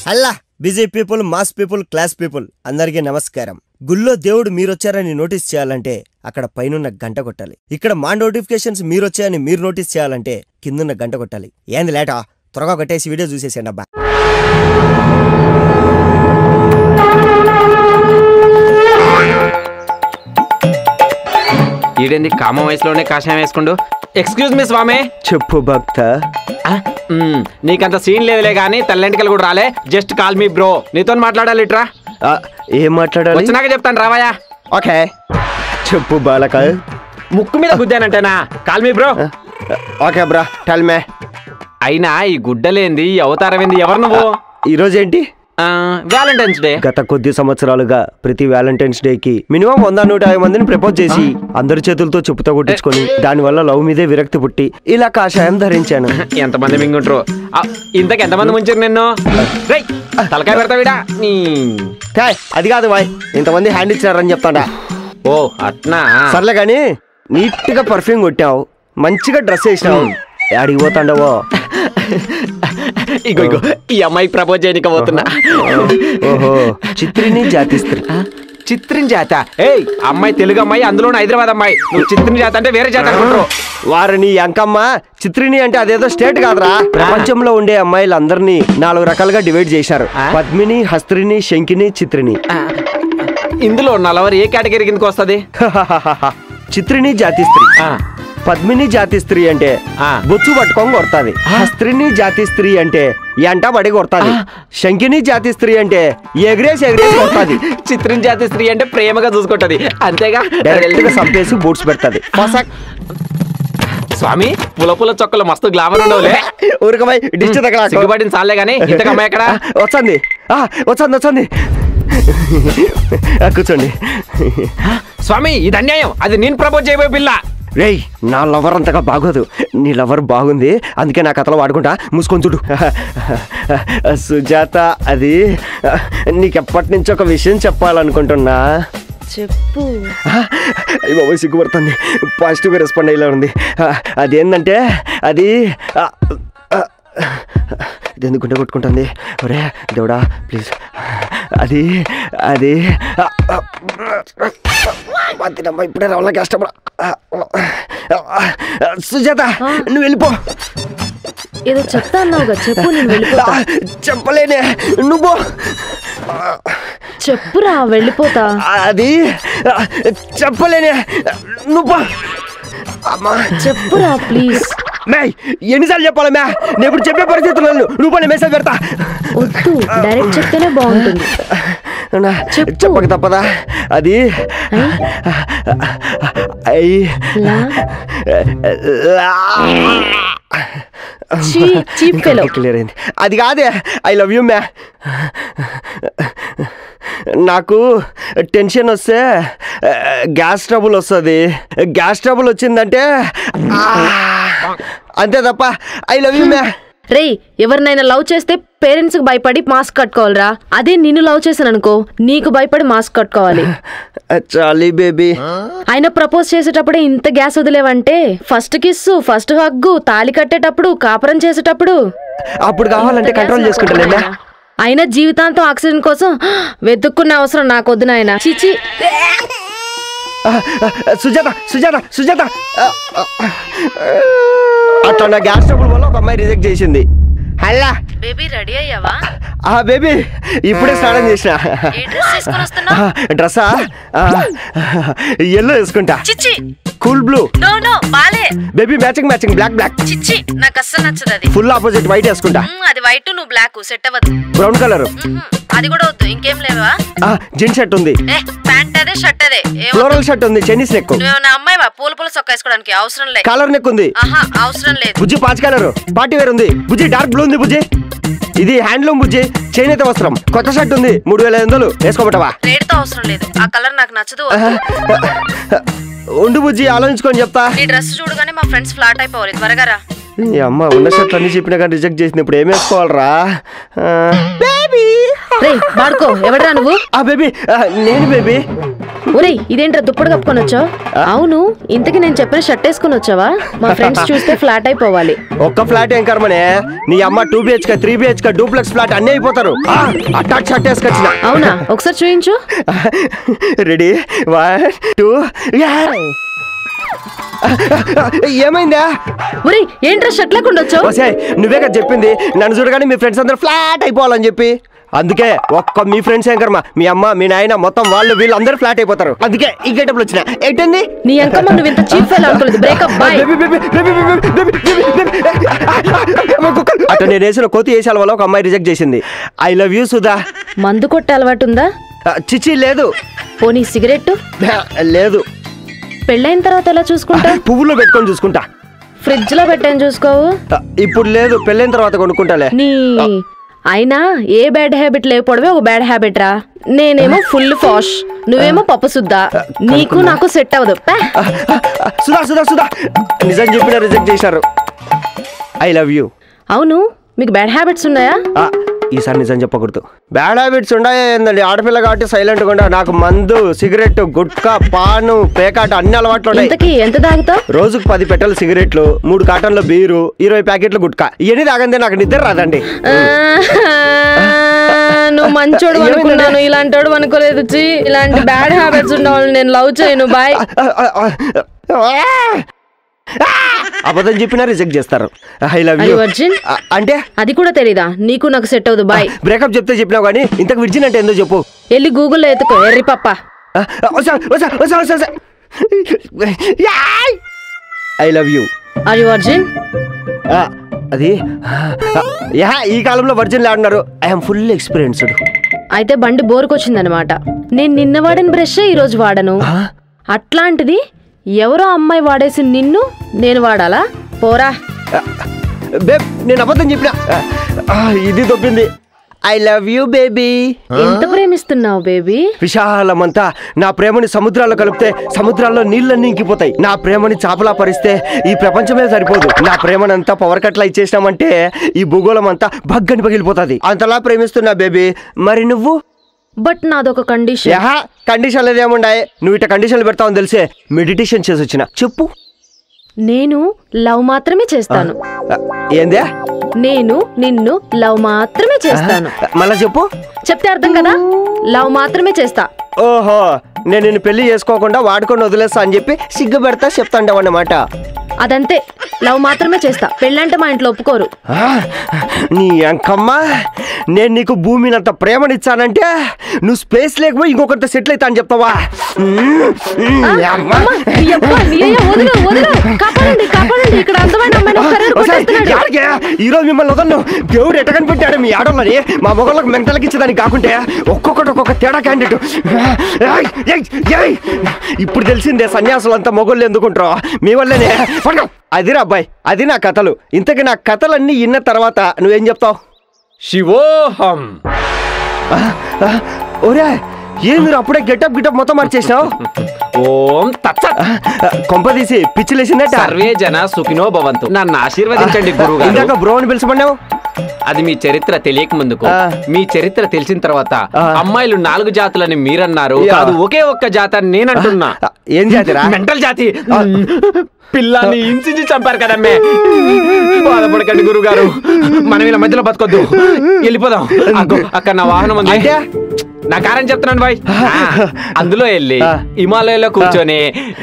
హల్లా busy people mass people class people అందరికీ నమస్కారం గుళ్ళో దేవుడు మీరొచ్చారని నోటీస్ చేయాలంటే అక్కడ పైనున్న గంట కొట్టాలి ఇక్కడ మా నోటిఫికేషన్స్ మీరొచ్చాయని మీరు నోటీస్ చేయాలంటే కిందున్న గంట కొట్టాలి ఏంది లేటా త్వరగా కొట్టేసి వీడియో చూసేసేయండి అబ్బా ఈడేంది కామ వయసులోనే కాషాయం వేసుకుండు ఎక్స్క్యూజ్ మీ స్వామి చెప్పు భక్త ఆ, మ్, నీకంత సీన్ లేదులే గానీ తెల్లంటికలు కూడా రాలే జస్ట్ కాల్ మీ బ్రో నీతో మాట్లాడాలి ఇట్రా ఏం మాట్లాడాలి వచ్చినాక చెప్తాను రావయ్యా ఓకే చెప్పు బాలక ముక్కు మీద గుద్దానంటేనా call me bro okay bro tell me అయినా ఈ గుడ్డలేంది ఈ అవతారం ఏంది ఎవరు నువ్వు ఈరోజు ఏంటి వ్యాలంటైన్స్ డే గత కొద్ది సంవత్సరాలుగా ప్రతి వ్యాలంటైన్స్ డే కి మినిమం వంద నూట యాభై మందిని ప్రపోజ్ చేసి అందరి చేతులతో చెప్పుతో కొట్టించుకొని దానివల్ల లవ్ మీదే విరక్తి పుట్టి ఇలా కాషాయం ధరించాను ఎంతమంది మింగుంటారు ఆ, ఇంతకు ఎంతమంది ముంచారు నిన్ను రేయ్, తలకాయ పెడతావిడా నీ థే, అది కాదు బాయ్ ఇంతమంది హ్యాండ్ ఇచ్చారని చెప్తాడా ఓ అట్నా సర్లే కానీ నీట్ గా పర్ఫ్యూమ్ కొట్టావు మంచిగా డ్రెస్ వేసినావు ఆడికి పోతాండవో ఇగో ఇగో ఈ అమ్మాయికి ప్రపోజ్ చేయడానికి పోతున్నా ఓహో చిత్రిని జాతి స్త్రీ చిత్రిన్ జాత ఏయ్ అమ్మాయి తెలుగు అమ్మాయి అందులోనే హైదరాబాద్ అమ్మాయి నువ్వు చిత్రిన్ జాత అంటే వేరే జాత అనుకుంటారు వారిని అంకమ్మ చిత్రిని అంటే అదేదో స్టేట్ కాదురా ప్రపంచంలో ఉండే అమ్మాయిలందరినీ నాలుగు రకాలుగా డివైడ్ చేశారు పద్మిని హస్త్రిని శంకిని చిత్రిని ఇందులో నలవరు ఏ కేటగిరీ కిందకి వస్తుంది చిత్రిని జాతి స్త్రీ పద్మిని జాతి స్త్రీ అంటే ఆ. బొచ్చు పట్టుకొని కొడతాది హస్త్రిని జాతి స్త్రీ అంటే ఎంట పడి కొడతాది శంకిని జాతి స్త్రీ అంటే ఎగిరేసి ఎగిరేసి కొడతాది చిత్రిన్ జాతి స్త్రీ అంటే ప్రేమగా చూసుకుంటది అంతేగా డైరెక్ట్ గా సంపేసి బూట్స్ పెడతాది ఫసక్. స్వామి పుల పుల చొక్కలు మస్తు గ్లామర్ ఉండవులే ఊరికమై డిస్ట్ దగ్గర సిగ్గుపడిన చాలే గానీ ఇంతకు అమ్మాయి ఎక్కడ వచ్చింది ఆ, వచ్చింది వచ్చింది ఆ, కూర్చోండి స్వామి ఇది అన్యాయం అది నేను ప్రపోజ్ చేయబోయే పిల్ల రేయ్ నా లవర్ అంతగా బాగోదు నీ లవర్ బాగుంది అందుకే నా కథలో వాడుకుంటా మూసుకొని చూడు సుజాత అది నీకెప్పటి నుంచి ఒక విషయం చెప్పాలనుకుంటున్నా చెప్పు అయ్యి బాబోయ్ సిగ్గుపడుతుంది పాజిటివ్గా రెస్పాండ్ అయ్యేలా ఉంది ఆ, అదేంటంటే అది ఆ, ఆ, ఇది ఎందుకుంటే కొట్టుకుంటుంది ఒరే దేవుడా ప్లీజ్ అది అది ఆ, ఆ, మా తినమ్మా ఇప్పుడే రావాల కష్టం సుజాత నువ్వు వెళ్ళిపో ఏదో చెప్తా అన్నావుగా చెప్పు నేను ఆ, వెళ్ళిపోతా చెప్పలేనే నువ్వు పో. చెప్పురా వెళ్ళిపోతా అది ఆ, చెప్పలేనే నువ్వు పో. అమ్మా చెప్పురా ప్లీజ్ మే ఎన్నిసార్లు చెప్పాలి మే నేను ఇప్పుడు చెప్పే పరిస్థితులు లేను. నువ్వు పని మెసేజ్ పెడతా వద్దు డైరెక్ట్ చెప్తేనే బాగుంటుంది నా, చెప్పు. చెప్పక తప్పదా అది అయ్యి లా చీ చీప్ ఫెలో క్లియర్ అయింది అది కాదే ఐ లవ్ యూ మ్యా నాకు టెన్షన్ వస్తే గ్యాస్ ట్రబుల్ వస్తుంది గ్యాస్ ట్రబుల్ వచ్చిందంటే ఆ, అంతే తప్ప ఐ లవ్ యూ మ్యా రేయ్ ఎవరినైనా లవ్ చేస్తే పేరెంట్స్ కి భయపడి మాస్క్ కట్టుకోవాలిరా అదే నిన్ను లవ్ చేశాను అనుకో నీకు భయపడి మాస్క్ కట్టుకోవాలి చాలీ బేబీ ఆయన ప్రపోజ్ చేసేటప్పుడే ఇంత గ్యాస్ వదిలేవంటే ఫస్ట్ కిస్సు ఫస్ట్ హగ్గు తాళి కట్టేటప్పుడు కాపురం చేసేటప్పుడు అప్పుడు కావాలంటే కంట్రోల్ చేసుకుంటా అయినా జీవితాంతం ఆక్సిజన్ కోసం వెతుక్కునే అవసరం నాకొద్దు నాయన చిచి సుజాత సుజాత సుజాత అట్లా నా గ్యాస్ ట్రబుల్ వల్ల ఒక అమ్మాయి రిజెక్ట్ చేసింది హల్లా బేబీ రెడీ అయ్యావా ఆ బేబీ ఇప్పుడే స్నానం చేసిన ఏ డ్రెస్ తీసుకొని వస్తున్నావు డ్రెస్సా ఎల్లో వేసుకుంటా చిచ్చి కూల్ బ్లూ నో నో బాలే baby matching matching black black చిచ్చి నాకు అస్సలు నచ్చదు అది ఫుల్ ఆపోజిట్ వైట్ వేసుకుంటా మ్మ్, అది వైట్ నువ్వు బ్లాక్ సెట్ అవ్వదు బ్రౌన్ కలర్ మ్మ్, అది కూడా వద్దు ఇంకేం లేవా జీన్స్ షర్ట్ ఉంది ఏ ప్యాంట్ అదే షర్ట్ అదే ఏమో ఫ్లోరల్ షర్ట్ ఉంది చైనీస్ నెక్ నువ్వేమన్నా అమ్మాయివా పూల పూల సొక్క వేసుకోవడానికి అవసరం లేదు కాలర్ నెక్ ఉంది ఆహా అవసరం లేదు బుజ్జి పాచ్ కలర్ పార్టీ వేర్ ఉంది బుజ్జి డార్క్ బ్లూ ఉంది బుజ్జి ఇది హ్యాండ్లూమ్ బుజ్జి చేనేత వస్త్రం కొత్త షర్ట్ ఉంది మూడు వేల ఐదు వందలు వేసుకోబట్టవా రేట్ తో అవసరం లేదు ఆ కలర్ నాకు నచ్చదు వద్దు. ఉండు బుజ్జి ఆలోచించుకొని చెప్తా నీ డ్రెస్ చూడగానే మా ఫ్రెండ్స్ ఫ్లాట్ అయిపోవాలి త్వరగా రా ఈ అమ్మ ఉన్న షర్ట్లు అన్ని చెప్పినా కానీ రిజెక్ట్ చేసింది ఇప్పుడు ఏం వేసుకోవాలరా బేబీ రే వాడుకో ఎవడరా నువ్వు ఆ బేబీ నేను బేబీ ఒరేయ్ ఇదేంట్రా దుప్పటి కప్పుకొని వచ్చావు అవును ఇంతకి నేను చెప్పిన షర్ట్ వేసుకొని వచ్చావా మా ఫ్రెండ్స్ చూస్తే ఫ్లాట్ అయిపోవాలి ఒక్క ఫ్లాట్ ఏం కర్మనే నీ అమ్మ two BHK three BHK duplex flat అన్నీ అయిపోతారు అటాక్ షర్ట్ వేసుకొచ్చిన అవునా ఒకసారి చూయించు రెడీ వన్ టూ ఏమైందా ఒరేయ్ ఏంట్రా షర్ట్ లేకుండా వచ్చావు వసాయ్ నువ్వే కదా చెప్పింది నన్ను చూడగానే మీ ఫ్రెండ్స్ అందరూ ఫ్లాట్ అయిపోవాలని చెప్పి అందుకే ఒక్క మీ ఫ్రెండ్స్ ఏం కర్మ మీ అమ్మ మీ నాయన మొత్తం వాళ్ళు వీళ్ళు అందరూ ఫ్లాట్ అయిపోతారు అందుకే ఈ గెటప్లు వచ్చిన ఏంటండి నీ అంకమ్మ నువ్వు ఇంత చీప్ ఫెయిల్ అనుకోలేదు breakup boy baby, baby, baby, baby, baby, baby, baby. అటు నేను వేసిన కోతి వేసాల వల్ల ఒక అమ్మాయి రిజెక్ట్ చేసింది ఐ లవ్ యూ సుధా మందు కొట్టే అలవాటు ఉందా ఆ, చిచి లేదు పోనీ సిగరెట్ లేదు పెళ్ళైన తర్వాత ఎలా చూసుకుంటా పువ్వులో పెట్టుకొని చూసుకుంటా ఫ్రిడ్జ్ లో పెట్టాను చూసుకోవు ఆ, ఇప్పుడు లేదు పెళ్ళైన తర్వాత కొనుక్కుంటాలే నీ అయినా ఏ బ్యాడ్ హ్యాబిట్ లేకపోవడమే ఒక బ్యాడ్ హ్యాబిట్ రా నేనేమో ఫుల్ ఫాష్ నువ్వేమో పప్పు సుద్దా నీకు నాకు సెట్ అవ్వదు పా. ఆ, ఆ, ఆ, సుధా సుధా సుధా నిజం చెప్పిన రిజెక్ట్ చేశారు ఐ లవ్ యూ అవును మీకు బ్యాడ్ హ్యాబిట్స్ ఉన్నాయా ఈసారి నిజం చెప్పకూడదు బ్యాడ్ హ్యాబిట్స్ ఉన్నాయా ఏందండి ఆడపిల్ల కాబట్టి సైలెంట్ గా నాకు మందు సిగరెట్ గుట్కా పాను పేకాట అన్ని అలవాట్లు ఉన్నాయి ఇంతకీ ఎంత తాగుతావు రోజుకు పది పెట్టెలు సిగరెట్లు మూడు కాటన్ల బీరు ఇరవై ప్యాకెట్లు గుట్కా ఇవన్నీ తాగందే నాకు నిద్ర రాదండి నువ్వు మంచోడు ఏమైందండి? అనుకున్నాను ఇలాంటోడు అనుకోలేదు చి ఇలాంటి బ్యాడ్ హ్యాబిట్స్ ఉన్న వాళ్ళని నేను లవ్ చేయను బాయ్ అబద్ధం చెప్పినా రిజెక్ట్ చేస్తారు I love Are you you virgin? అంటే అది కూడా తెలీదా నీకు నాకు సెట్ అవ్వదు బాయ్ బ్రేకప్ చెప్తే చెప్పినావు కానీ ఇంతకు విర్జిన్ అంటే ఏందో చెప్పు వెళ్ళి గూగుల్లో ఎత్తుకో ఎర్రి పప్ప I love you are you virgin అది ఆ, యా ఈ కాలంలో వర్జిన్ ఆడినారు ఐఎమ్ ఫుల్ ఎక్స్పీరియన్స్డ్ అయితే బండి బోరుకొచ్చిందనమాట నేను నిన్న వాడిన బ్రష్ ఈ రోజు వాడను అట్లాంటిది ఎవరో అమ్మాయి వాడేసి నిన్ను నేను వాడాలా పోరా బేబ్ నేను అబద్ధం చెప్పిన ఆ, ఇది దొబ్బింది ఐ లవ్ యూ బేబీ ఎంత ప్రేమిస్తున్నావు బేబీ విశాలమంతా నా ప్రేమని సముద్రాల్లో కలిపితే సముద్రాల్లో నీళ్ళన్నీ ఇంకిపోతాయి నా ప్రేమని చాపలా పరిస్తే ఈ ప్రపంచమే సరిపోదు నా ప్రేమనంతా పవర్ కట్లా ఇచ్చేసినామంటే ఈ భూగోళం అంతా భగ్గని పగిలిపోతుంది అంతలా ప్రేమిస్తున్నా బేబీ మరి నువ్వు బట్ నాదొక కండిషన్ యహా కండిషన్లు ఏముండాయి నువ్వు ఇట్ట కండిషన్లు పెడతావని తెలిసే మెడిటేషన్ చేసి వచ్చిన చెప్పు నేను లవ్ మాత్రమే చేస్తాను ఆ, ఏందే నేను నిన్ను లవ్ మాత్రమే చేస్తాను మళ్ళా చెప్పు చెప్తే అర్థం కదా లవ్ మాత్రమే చేస్తా ఓహో నేను నిన్ను పెళ్లి చేసుకోకుండా వాడుకొని వదిలేస్తా అని చెప్పి సిగ్గు పెడతా చెప్తాండవన్నమాట అదంతే లవ్ మాత్రమే చేస్తా పెళ్ళంటే మా ఇంట్లో ఒప్పుకోరు ఆ, నీ అంకమ్మ నేను నీకు భూమిని అంత ప్రేమనిచ్చానంటే నువ్వు స్పేస్ లేకపోయి ఇంకొకరితో సెటిల్ అవుతా అని చెప్తావా మ్మ్, మ్మ్, అమ్మ. అమ్మా, నీ అబ్బా, నీ అయ్య, వదిలు, వదిలు. కాపాడండి కాపాడండి ఇక్కడ అందమైన అమ్మాయిని ఒకసారి ఒకసారి కొట్టేస్తున్నాడు. యాడికే? ఈ రోజు మిమ్మల్ని వదలను దేవుడు ఎట్ట కనిపెట్టాడు మీ ఆడోళ్ళని మా మొగళ్ళకి మెంటలకి ఇచ్చేదానికి కాకుంటే ఒక్కొక్కటి ఒక్కొక్క తేడా క్యాండిడేట్ ఇప్పుడు తెలిసిందే సన్యాసులు అంతా మొగళ్ళు ఎందుకుంటారో మీ వల్లనే పడుకో. అదిరా అబ్బాయి అది నా కథలు ఇంతకీ నా కథలన్నీ విన్న తర్వాత నువ్వేం చెప్తావు శివోహం ఒరే ఏంది అప్పుడే గెటప్ గిటప్ మొత్తం మార్చేసినావు ఓం తత్సత్ కొంప తీసి పిచ్చిలేసిందట సర్వే జన సుఖినో భవంతు నన్ను ఆశీర్వదించండి గురువు ఇందాక బ్రో అని పిలిచమన్నావు అది మీ చరిత్ర తెలియక ముందుకు ఆ. మీ చరిత్ర తెలిసిన తర్వాత ఆ. అమ్మాయిలు నాలుగు జాతులని మీరన్నారు యా. కాదు ఒకే ఒక్క జాత అని నేనంటున్నా ఏం జాతిరా మెంటల్ జాతి పిల్లాన్ని ఇంచి చంపారు కదమ్మే బాధపడకండి గురువు గారు మనం ఇలా మధ్యలో బతకొద్దు వెళ్ళిపోదాం అగ్గో, అక్కడ నా వాహనం ఉంది అంటే? నా కారణం చెప్తున్నాను బాయ్ అందులో వెళ్ళి ఆ. హిమాలయంలో కూర్చొని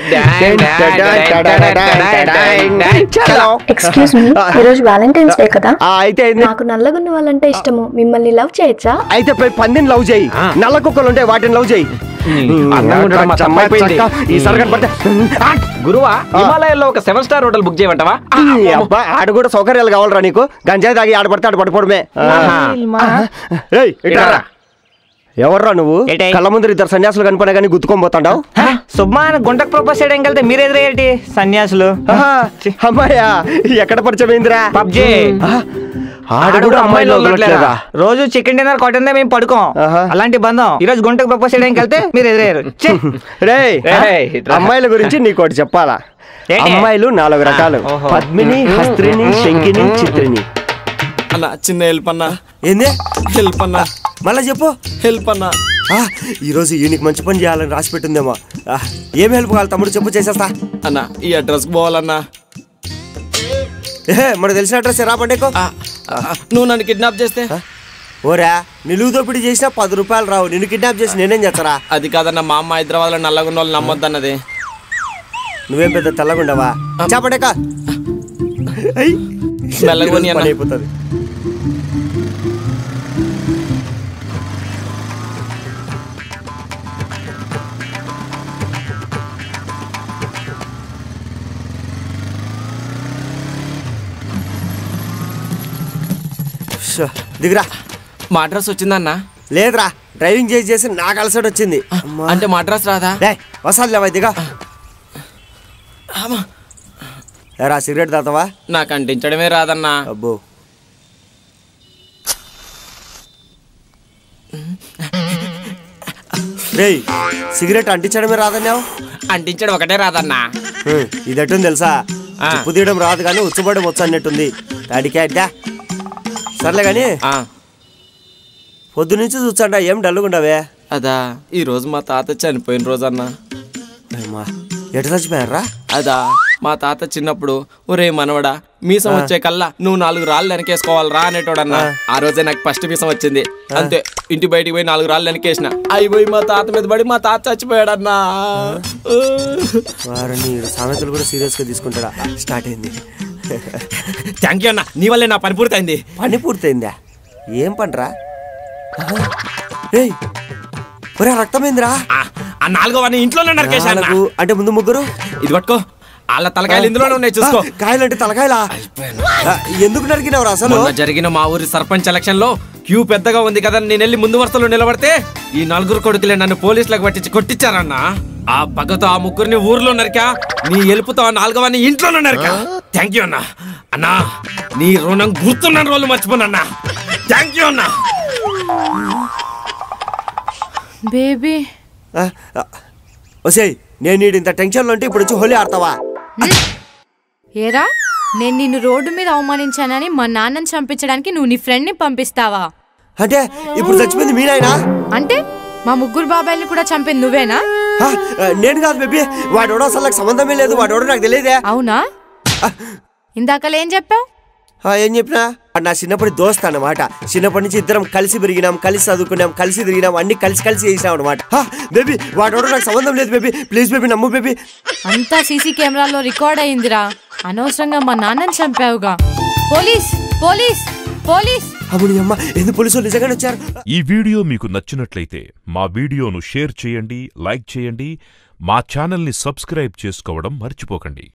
చలో. ఎక్స్క్యూజ్ మీ ఈరోజు వ్యాలంటైన్స్ డే కదా ఆ, అయితే ఏంది? నాకు నల్లగున్న వాళ్ళంటే ఇష్టము మిమ్మల్ని లవ్ చేయొచ్చా అయితే పోయి పందిని లవ్ చేయి ఆ. నల్ల కుక్కలు ఉంటాయి వాటిని లవ్ చేయి అందంగా ఉండడం మా తమ్మ అయిపోయింది. ఈసారి కనపడితే ఆ, గురువా హిమాలయాల్లో ఒక సెవెన్ స్టార్ హోటల్ బుక్ చేయమంటావా ఈ అబ్బా ఆడ కూడా సౌకర్యాలు కావాలరా నీకు గంజాయి తాగి ఆడ పడితే ఆడ పడిపోవడమే ఆహా. ఏయ్, ఇట్రా రా. ఇట్రా. ఎవర్రా నువ్వు ఏటై? కళ్ళ ముందర ఇద్దరు సన్యాసులు కనిపోయినా కానీ గుద్దుకొని పోతాండావు సుబ్బా అని గుంటకు ప్రపోజ్ చేయడానికి వెళ్తే మీరు ఎదురేంటి సన్యాసులు అమ్మాయ్యా ఎక్కడ పరిచయం అయిందిరా పబ్జీ ఆ, ఆడ కూడా అమ్మాయిలు వదలట్లేదా రోజు చికెన్ డిన్నర్ కొట్టిందే మేము పడుకోం ఆహా. అలాంటి బంధం ఈ రోజు గుంటకు ప్రపోజ్ చేయడానికి వెళ్తే మీరు ఎదురయ్యారు ఛీ! రేయ్ ఏయ్, ఇట్రా. అమ్మాయిల గురించి నీకు ఒకటి చెప్పాలా ఏంటి? అమ్మాయిలు నాలుగు రకాలు ఓహో. పద్మిని హస్త్రిని శంకిని చిత్రిని అన్న చిన్న హెల్ప్ అన్నా ఏంది హెల్ప్ అన్నా మళ్ళా చెప్పు హెల్ప్ అన్నా ఆ, ఈరోజు ఈయనకి మంచి పని చేయాలని రాసి పెట్టిందేమో ఆ, ఏం హెల్ప్ కావాలి తమ్ముడు చెప్పు చేసేస్తా అన్న ఈ అడ్రస్కి పోవాలన్నా ఏ మనకు తెలిసిన అడ్రస్ రా పండేకో ఆ, ఆ, నువ్వు నన్ను కిడ్నాప్ చేస్తే ఓరా నిలువు దోపిడీ చేసినా పది రూపాయలు రావు నిన్ను కిడ్నాప్ చేసి నేనేం చేస్తారా అది కాదన్న మా అమ్మ హైదరాబాద్ లో నల్లగున్న వాళ్ళు నమ్మొద్దన్నది నువ్వేం పెద్ద తెల్లగుండవా చాపడేక మెల్లగా పోనీ అన్న. అయిపోతుంది షో, దిగురా మా అడ్రస్ వచ్చిందన్న లేదురా డ్రైవింగ్ చేసి చేసి నాకు అలసట వచ్చింది అమ్మా. అంటే మా అడ్రస్ రాదా లే వసాలు లేవా దిగా ఏరా సిగరెట్ తాతావా నాకు అంటించడమే రాదన్నా అబ్బో రేయ్ సిగరెట్ అంటించడమే రాదన్నావు అంటించడం ఒకటే రాదన్నా ఇదట్టుంది తెలుసా ఆ. ఉప్పు తీయడం రాదు కానీ ఉచ్చబడి వచ్చు అన్నట్టుంది డాడీకే అడ్డా సర్లే కానీ ఆ, పొద్దు నుంచి చూచ్చండా ఏం డల్లుగుండవే అదా ఈ రోజు మా తాత చనిపోయిన రోజు అన్న అమ్మా ఎటు చచ్చిపోయారా అదా మా తాత చిన్నప్పుడు ఒరే మనవడా మీసం వచ్చే కల్లా నువ్వు నాలుగు రాళ్ళు వెనకేసుకోవాలరా అనేటోడన్నా ఆ రోజే నాకు ఫస్ట్ మీసం వచ్చింది అంతే ఇంటి బయటికి పోయి నాలుగు రాళ్ళు వెనకేసిన అయిపోయి మా తాత మీద పడి మా తాత చచ్చిపోయాడన్నా వారిని సామెతలు కూడా సీరియస్గా తీసుకుంటాడా స్టార్ట్ అయింది థ్యాంక్ యూ అన్న నీ వల్లే నా పని పూర్తయింది పని పూర్తయిందా ఏం పంటరా ఏయ్ ఒరే రక్తమైందిరా ఆ, ఆ నాలుగో వాడిని ఇంట్లోనే నరికేసా అన్న. నాలుగు అంటే ముందు ముగ్గురు ఇది పట్టుకో వాళ్ళ తలకాయలు ఇందులోనే ఉన్నాయి చూసుకో ఆ, కాయలంటే తలకాయలా ఆ, ఎందుకు నరికినవరా అసలు మొన్న జరిగిన మా ఊరి సర్పంచ్ ఎలక్షన్ లో క్యూ పెద్దగా ఉంది కదా నేను వెళ్ళి ముందు వరుసలో నిలబడితే ఈ నలుగురు కొడుకులే నన్ను పోలీసులకు పట్టించి కొట్టించారన్న ఆ పగతో ఆ ముగ్గురిని ఊర్లో నరికా నీ ఎలుపుతో ఆ నాలుగవని ఇంట్లోనే నరికా థ్యాంక్ యూ అన్నా అన్నా నీ రుణం గుర్తున్న రోజులు మర్చిపోనన్నా థ్యాంక్ యూ అన్నా బేబీ ఆ, ఆ, ఒసేయ్ నేను నీడు ఇంత టెన్షన్లో ఉంటే ఇప్పుడు వచ్చి హోలీ ఆడతావా ఏరా నేను నిన్ను రోడ్డు మీద అవమానించానని మా నాన్నని చంపించడానికి నువ్వు నీ ఫ్రెండ్ని పంపిస్తావా అంటే ఇప్పుడు చచ్చిపోయింది మీనాయనా అంటే మా ముగ్గురు బాబాయిల్ని కూడా చంపింది నువ్వేనా ఆ, ఆ, నేను కాదు బేబీ వాడెవడో అసలు నాకు సంబంధమే లేదు వాడెవడో నాకు తెలియదే అవునా ఇందాకలు ఏం చెప్పావు ఆ, ఏం చెప్పినా వాడు నా చిన్నప్పటి దోస్త్ అన్నమాట చిన్నప్పటి నుంచి ఇద్దరం కలిసి పెరిగినాం కలిసి చదువుకున్నాం కలిసి తిరిగినాం అన్ని కలిసి కలిసి చేసినాం అనమాట బేబీ వాడెవడో నాకు సంబంధం లేదు బేబీ ప్లీజ్ బేబీ నమ్ము బేబీ అంతా సీసీ కెమెరాలో రికార్డ్ అయిందిరా అనవసరంగా మా నాన్నని చంపావుగా పోలీస్ పోలీస్ పోలీస్ అమ్ముడి అమ్మ ఎందుకు పోలీసులు నిజంగానే వచ్చారు ఈ వీడియో మీకు నచ్చినట్లయితే మా వీడియోను షేర్ చేయండి లైక్ చేయండి మా ఛానల్ని సబ్స్క్రైబ్ చేసుకోవడం మర్చిపోకండి